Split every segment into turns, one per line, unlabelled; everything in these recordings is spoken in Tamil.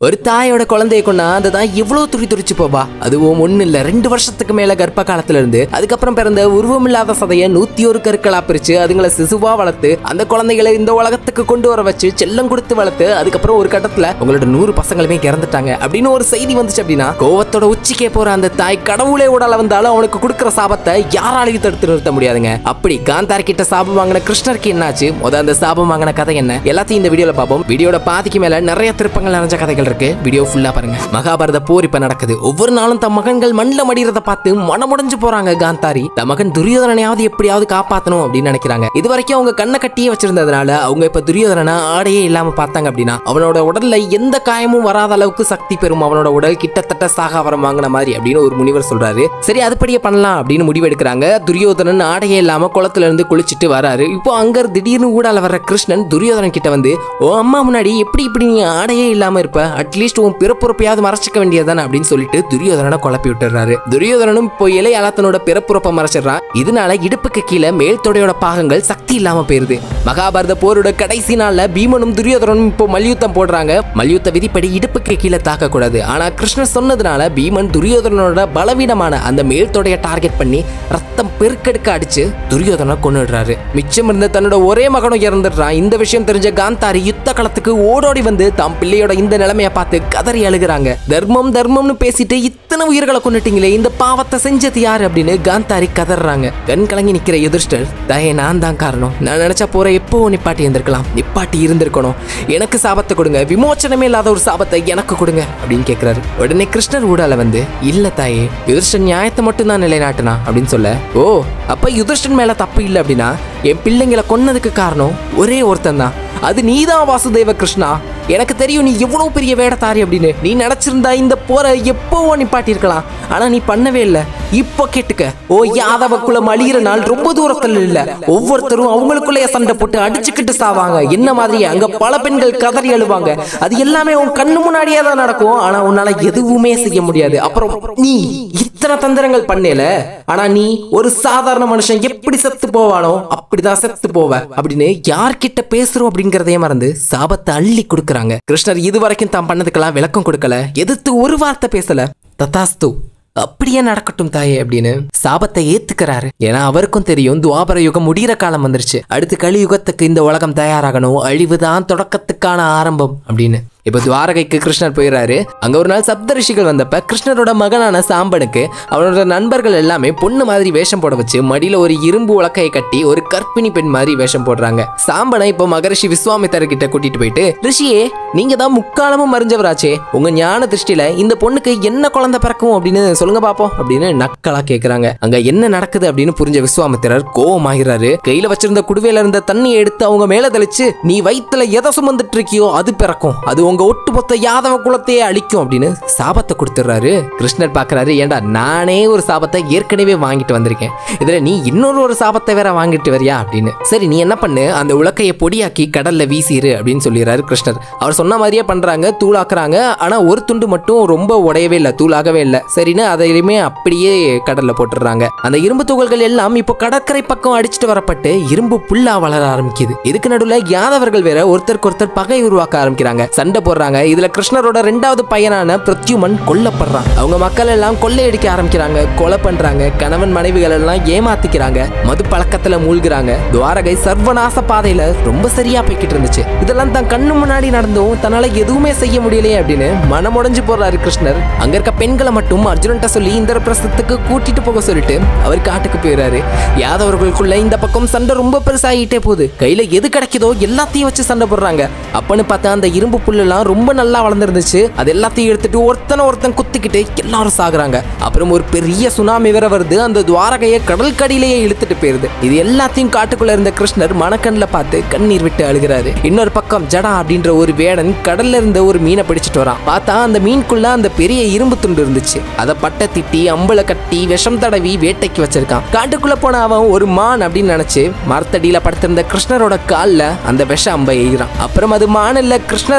ஒரு தாயோட குழந்தைய கொண்டா அந்த தாய் எவ்வளவு துடி துடிச்சு போவா அதுவும் ஒண்ணு இல்ல ரெண்டு வருஷத்துக்கு மேல கர்ப்ப காலத்துல இருந்து அதுக்கப்புறம் பிறந்த உருவமில்லாத சதைய நூத்தி ஒரு கருக்களா பிரிச்சு அதுங்களை சிசுவா வளர்த்து அந்த குழந்தைகளை இந்த உலகத்துக்கு கொண்டு வர வச்சு செல்லம் கொடுத்து வளர்த்து அதுக்கப்புறம் ஒரு கட்டத்துல உங்களோட நூறு பசங்களுமே இறந்துட்டாங்க அப்படின்னு ஒரு செய்தி வந்துச்சு அப்படின்னா கோவத்தோட உச்சிக்கே போற அந்த தாய் கடவுளே உடல வந்தாலும் அவனுக்கு கொடுக்குற சாபத்தை யாராலையும் தடுத்து நிறுத்த முடியாதுங்க அப்படி காந்தார் கிட்ட சாபம் வாங்கின கிருஷ்ணருக்கு என்னாச்சு முத அந்த சாபம் வாங்கின கதை என்ன எல்லாத்தையும் இந்த வீடியோல பார்ப்போம் வீடியோட பாதிக்கு மேல நிறைய திருப்பங்கள் நிறைஞ்ச கதைகள் இருக்கு வீடியோ ஃபுல்லா பாருங்க மகாபாரத போர் இப்ப நடக்குது ஒவ்வொரு நாளும் தம் மகன்கள் மண்ணில் மடிறத பார்த்து மனமுடைஞ்சு போறாங்க காந்தாரி தம் மகன் துரியோதனையாவது எப்படியாவது காப்பாத்தணும் அப்படின்னு நினைக்கிறாங்க இது வரைக்கும் அவங்க கண்ணை கட்டியே வச்சிருந்ததுனால அவங்க இப்ப துரியோதனனை ஆடையே இல்லாம பார்த்தாங்க அப்படின்னா அவனோட உடல்ல எந்த காயமும் வராத அளவுக்கு சக்தி பெறும் அவனோட உடல் கிட்டத்தட்ட சாகாவரம் வாங்கின மாதிரி அப்படின்னு ஒரு முனிவர் சொல்றாரு சரி அதுபடியே பண்ணலாம் அப்படின்னு முடிவெடுக்கிறாங்க துரியோதனன் ஆடையே இல்லாம குளத்துல இருந்து குளிச்சுட்டு வராரு இப்போ அங்க திடீர்னு ஊடால வர்ற கிருஷ்ணன் துரியோதனன் கிட்ட வந்து ஓ அம்மா முன்னாடி எப்படி இப்படி நீ ஆடையே இல்லாம இருப்ப அட்லீஸ்ட் உன் பிறப்புறப்பையாவது மறைச்சிக்க வேண்டியதுதானே அப்படின்னு சொல்லிட்டு துரியோதனனை குழப்பி விட்டுறாரு துரியோதனனும் இப்போ இலையால தன்னோட பிறப்புறப்பை மறைச்சிடுறான் இதனால இடுப்புக்கு கீழே மேல் தொடையோட பாகங்கள் சக்தி இல்லாம போயிருது மகாபாரத போரோட கடைசி நாள்ல பீமனும் துரியோதனனும் இப்போ மல்யுத்தம் போடுறாங்க மல்யுத்த விதிப்படி இடுப்புக்கு கீழே தாக்க கூடாது ஆனா கிருஷ்ணர் சொன்னதுனால பீமன் துரியோதனனோட பலவீனமான அந்த மேல் தொடையை டார்கெட் பண்ணி ரத்தம் பெருக்கெடுக்க அடிச்சு துரியோதனை கொன்னுடுறாரு மிச்சம் இருந்த தன்னோட ஒரே மகனும் இறந்துடுறான் இந்த விஷயம் தெரிஞ்ச காந்தாரி யுத்த களத்துக்கு ஓடோடி வந்து தாம் பிள்ளையோட இந்த நிலைமைய பார்த்து கதறி அழுகுறாங்க தர்மம் தர்மம்னு பேசிட்டு இத்தனை உயிர்களை கொண்டுட்டீங்களே இந்த பாவத்தை செஞ்சது யாரு அப்படின்னு காந்தாரி கதறாங்க கண் கலங்கி நிக்கிற யுதிஷ்டர் தயே நான் தான் காரணம் நான் நினைச்சா போற எப்போ நிப்பாட்டி இருந்திருக்கலாம் நிப்பாட்டி இருந்திருக்கணும் எனக்கு சாபத்தை கொடுங்க விமோச்சனமே இல்லாத ஒரு சாபத்தை எனக்கு கொடுங்க அப்படின்னு கேக்குறாரு உடனே கிருஷ்ணர் ஊடால வந்து இல்ல தாயே யுதிஷ்டன் நியாயத்தை மட்டும் தான் நிலைநாட்டுனா அப்படின்னு சொல்ல ஓ அப்ப யுதிஷ்டன் மேல தப்பு இல்லை அப்படின்னா என் பிள்ளைங்களை கொன்னதுக்கு காரணம் ஒரே ஒருத்தன் தான் அது நீதான் வாசுதேவ கிருஷ்ணா எனக்கு தெரியும் நீ எவ்வளவு பெரிய வேடத்தாரி அப்படின்னு நீ நினைச்சிருந்தா இந்த போரை எப்பவோ நிப்பாட்டியிருக்கலாம் ஆனா நீ பண்ணவே இல்ல இப்போ கேட்டுக்க ஓ யாதவ குலம் அழியிற நாள் ரொம்ப தூரத்துல இல்ல ஒவ்வொருத்தரும் அவங்களுக்குள்ளேயே சண்டை போட்டு அடிச்சுக்கிட்டு சாவாங்க என்ன மாதிரி அங்க பல பெண்கள் கதறி அழுவாங்க அது எல்லாமே உன் கண்ணு முன்னாடியே தான் நடக்கும் ஆனா உன்னால எதுவுமே செய்ய முடியாது அப்புறம் நீ இத்தனை தந்திரங்கள் பண்ணல ஆனா நீ ஒரு சாதாரண மனுஷன் எப்படி செத்து போவானோ அப்படிதான் செத்து போவ அப்படின்னு யார்கிட்ட பேசுறோம் அப்படிங்கறதையே மறந்து சாபத்தை அள்ளி கொடுக்கறாங்க கிருஷ்ணர் இது வரைக்கும் தான் பண்ணதுக்கெல்லாம் விளக்கம் கொடுக்கல எதிர்த்து ஒரு வார்த்தை பேசல ததாஸ்து அப்படியே நடக்கட்டும் தாயே அப்படின்னு சாபத்தை ஏத்துக்கிறாரு ஏன்னா அவருக்கும் தெரியும் துவாபர யுகம் முடிகிற காலம் வந்துருச்சு அடுத்து கலியுகத்துக்கு இந்த உலகம் தயாராகணும் அழிவுதான் தொடக்கத்துக்கான ஆரம்பம் அப்படின்னு இப்ப துவாரகைக்கு கிருஷ்ணர் போயிடுறாரு அங்க ஒரு நாள் சப்த ரிஷிகள் வந்தப்ப கிருஷ்ணரோட மகனான சாம்பனுக்கு அவனோட நண்பர்கள் எல்லாமே பொண்ணு மாதிரி வேஷம் போட வச்சு மடியில ஒரு இரும்பு உலக்கையை கட்டி ஒரு கற்பிணி பெண் மாதிரி வேஷம் போடுறாங்க சாம்பனை இப்போ மகரிஷி விஸ்வாமித்தர் கிட்ட கூட்டிட்டு போயிட்டு ரிஷியே நீங்க தான் முக்காலமும் மறைஞ்சவராச்சே உங்க ஞான திருஷ்டியில இந்த பொண்ணுக்கு என்ன குழந்தை பிறக்கும் அப்படின்னு சொல்லுங்க பாப்போம் அப்படின்னு நக்கலா கேக்குறாங்க அங்க என்ன நடக்குது அப்படின்னு புரிஞ்ச விஸ்வாமித்திரர் கோவமாகிறாரு கையில வச்சிருந்த குடுவையில இருந்த தண்ணியை எடுத்து அவங்க மேல தெளிச்சு நீ வயித்துல எதை சுமந்துட்டு இருக்கியோ அது பிறக்கும் அது உங்க ஒட்டுமொத்த யாதவ குலத்தையே அழிக்கும் அப்படின்னு சாபத்தை கொடுத்துட்றாரு கிருஷ்ணர் பாக்குறாரு ஏன்டா நானே ஒரு சாபத்தை ஏற்கனவே வாங்கிட்டு வந்திருக்கேன் இதுல நீ இன்னொரு ஒரு சாபத்தை வேற வாங்கிட்டு வரியா அப்படின்னு சரி நீ என்ன பண்ணு அந்த உலக்கையை பொடியாக்கி கடல்ல வீசிரு அப்படின்னு சொல்லிடுறாரு கிருஷ்ணர் அவர் சொன்ன மாதிரியே பண்றாங்க தூளாக்குறாங்க ஆனா ஒரு துண்டு மட்டும் ரொம்ப உடையவே இல்லை தூளாகவே இல்லை சரின்னு அதையுமே அப்படியே கடல்ல போட்டுடுறாங்க அந்த இரும்பு துகள்கள் எல்லாம் இப்போ கடற்கரை பக்கம் அடிச்சுட்டு வரப்பட்டு இரும்பு புல்லா வளர ஆரம்பிக்குது இதுக்கு நடுவுல யாதவர்கள் வேற ஒருத்தருக்கு ஒருத்தர் பகை உருவாக்க ஆரம்பிக்கிறாங்க சண்டை போடுறாங்க இதுல கிருஷ்ணரோட ரெண்டாவது பையனான பிரத்யுமன் கொல்லப்படுறான் அவங்க மக்கள் எல்லாம் கொள்ளையடிக்க ஆரம்பிக்கிறாங்க கொலை பண்றாங்க கணவன் மனைவிகள் எல்லாம் ஏமாத்திக்கிறாங்க மது பழக்கத்துல மூழ்குறாங்க துவாரகை சர்வநாச பாதையில ரொம்ப சரியா போய்கிட்டு இருந்துச்சு இதெல்லாம் தான் கண்ணு முன்னாடி நடந்தும் தன்னால எதுவுமே செய்ய முடியலையே அப்படின்னு மனமுடைஞ்சு போறாரு கிருஷ்ணர் அங்க இருக்க பெண்களை மட்டும் அர்ஜுனன்ட்ட சொல்லி இந்திரபிரஸ்தத்துக்கு கூட்டிட்டு போக சொல்லிட்டு அவர் காட்டுக்கு போயிடுறாரு யாதவர்களுக்குள்ள இந்த பக்கம் சண்டை ரொம்ப பெருசாகிட்டே போகுது கையில எது கிடைக்குதோ எல்லாத்தையும் வச்சு சண்டை போடுறாங்க அப்பன்னு பார்த்தா அந்த இரும்பு புல்லெல்லாம் ரொம்ப நல்லா வளர்ந்துருந்துச்சு அது எல்லாத்தையும் எடுத்துட்டு ஒருத்தனை ஒருத்தன் குத்திக்கிட்டு எல்லாரும் சாகுறாங்க அப்புறம் ஒரு பெரிய சுனாமி வேற வருது அந்த துவாரகையை கடல் கடியிலேயே இழுத்துட்டு போயிருது இது எல்லாத்தையும் காட்டுக்குள்ள இருந்த கிருஷ்ணர் மனக்கண்ணில் பார்த்து கண்ணீர் விட்டு அழுகிறாரு இன்னொரு பக்கம் ஜடா அப்படின்ற ஒரு வேடன் கடல்ல இருந்த ஒரு மீனை பிடிச்சிட்டு வரான் பார்த்தா அந்த மீனுக்குள்ள அந்த பெரிய இரும்பு துண்டு இருந்துச்சு அதை பட்டை திட்டி அம்பளை கட்டி விஷம் தடவி வேட்டைக்கு வச்சிருக்கான் காட்டுக்குள்ள போன அவன் ஒரு மான் அப்படின்னு நினைச்சு மரத்தடியில படுத்திருந்த கிருஷ்ணரோட கால்ல அந்த விஷ அம்பை எய்கிறான் அப்புறம் அது மான் இல்ல கிருஷ்ணர் அப்படின்றத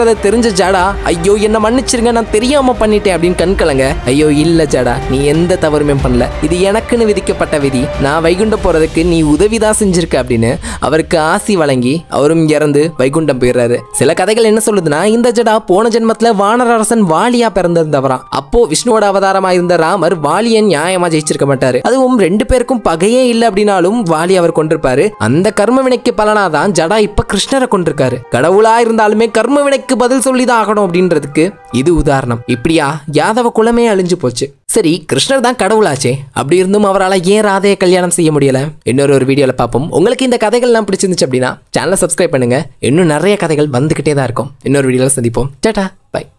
அப்படின்றத தெரிஞ்ச ஜடா ஐயோ என்ன மன்னிச்சிருங்க நான் தெரியாம பண்ணிட்டேன் அப்படின்னு கண் கலங்க ஐயோ இல்ல ஜடா நீ எந்த தவறுமே பண்ணல இது எனக்குன்னு விதிக்கப்பட்ட விதி நான் வைகுண்டம் போறதுக்கு நீ உதவிதான் செஞ்சிருக்க அப்படின்னு அவருக்கு ஆசி வழங்கி அவரும் இறந்து வைகுண்டம் போயிடுறாரு சில கதைகள் என்ன சொல்லுதுன்னா இந்த ஜடா போன ஜென்மத்துல வானரரசன் வாலியா பிறந்திருந்தவராம் அப்போ விஷ்ணுவோட அவதாரமா இருந்த ராமர் வாலியன் நியாயமா ஜெயிச்சிருக்க மாட்டாரு அதுவும் ரெண்டு பேருக்கும் பகையே இல்லை அப்படின்னாலும் வாலி அவர் கொண்டிருப்பாரு அந்த கர்ம வினைக்கு பலனாதான் ஜடா இப்ப கிருஷ்ணரை கொண்டிருக்காரு கடவுளா இருந்தாலுமே கர்ம வினைக்கு பதில் சொல்லிதான் ஆகணும் அப்படின்றதுக்கு இது உதாரணம் இப்படியா யாதவ குலமே அழிஞ்சு போச்சு சரி கிருஷ்ணர் தான் கடவுளாச்சே அப்படி இருந்தும் அவரால் ஏன் ராதையை கல்யாணம் செய்ய முடியல இன்னொரு ஒரு வீடியோல பார்ப்போம் உங்களுக்கு இந்த கதைகள்லாம் பிடிச்சிருந்துச்சு அப்படின்னா சேனலை சப்ஸ்கிரைப் பண்ணுங்க இன்னும் நிறைய கதைகள் வந்துகிட்டே தான் இருக்கும் இன்னொரு வீடியோல சந்திப்போம் டாடா பை